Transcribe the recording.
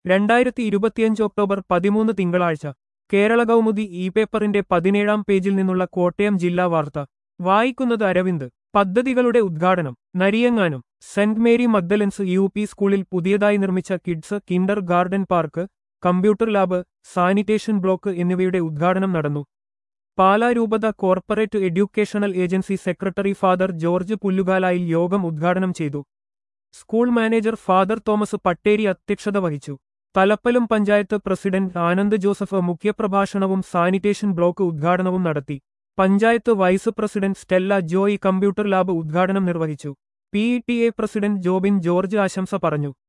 രണ്ടായിരത്തി ഇരുപത്തിയഞ്ച് ഒക്ടോബർ പതിമൂന്ന് തിങ്കളാഴ്ച കേരള കൗമുദി ഇ പേപ്പറിന്റെ പതിനേഴാം പേജിൽ നിന്നുള്ള കോട്ടയം ജില്ലാ വാർത്ത വായിക്കുന്നത് അരവിന്ദ് പദ്ധതികളുടെ ഉദ്ഘാടനം നരിയങ്ങാനും Saint Mary Magdalene's U P സ്കൂളിൽ പുതിയതായി നിർമ്മിച്ച kids kindergarten park computer lab sanitation block എന്നിവയുടെ ഉദ്ഘാടനം നടന്നു പാലാ രൂപത corporate educational agency secretary father George Pullukalayil യോഗം ഉദ്ഘാടനം ചെയ്തു school manager father Thomas Patteri അധ്യക്ഷത വഹിച്ചു തലപ്പലം പഞ്ചായത്ത് പ്രസിഡന്റ് ആനന്ദ് ജോസഫ് മുഖ്യപ്രഭാഷണവും സാനിറ്റേഷൻ ബ്ലോക്ക് ഉദ്ഘാടനവും നടത്തി panchayat vice president Stella Joy computer lab ഉദ്ഘാടനം നിർവഹിച്ചു P E T A president Jobin George ആശംസ പറഞ്ഞു